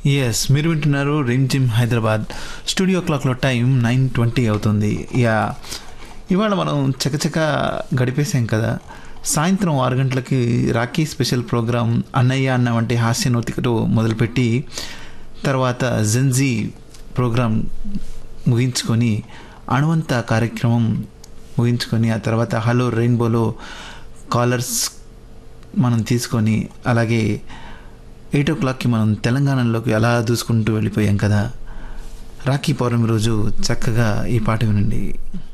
yes మీరు వింటున్నారు Rimjhim Hyderabad studio క్లాక్లో టైం నైన్ ట్వంటీ అవుతుంది యా ఇవాళ మనం చకచక గడిపేసాం కదా సాయంత్రం ఆరు గంటలకి రాఖీ స్పెషల్ ప్రోగ్రాం అన్నయ్య అన్న వంటి హాస్యనోతికతో మొదలుపెట్టి తర్వాత జెన్జీ ప్రోగ్రాం ముగించుకొని అణువంత కార్యక్రమం ముగించుకొని ఆ తర్వాత హలో రెయిన్బోలో కాలర్స్ మనం తీసుకొని అలాగే ఎయిట్ ఓ క్లాక్కి మనం తెలంగాణలోకి అలా దూసుకుంటూ వెళ్ళిపోయాం కదా రాఖీ పౌర్ణమి రోజు చక్కగా ఈ పాట వినండి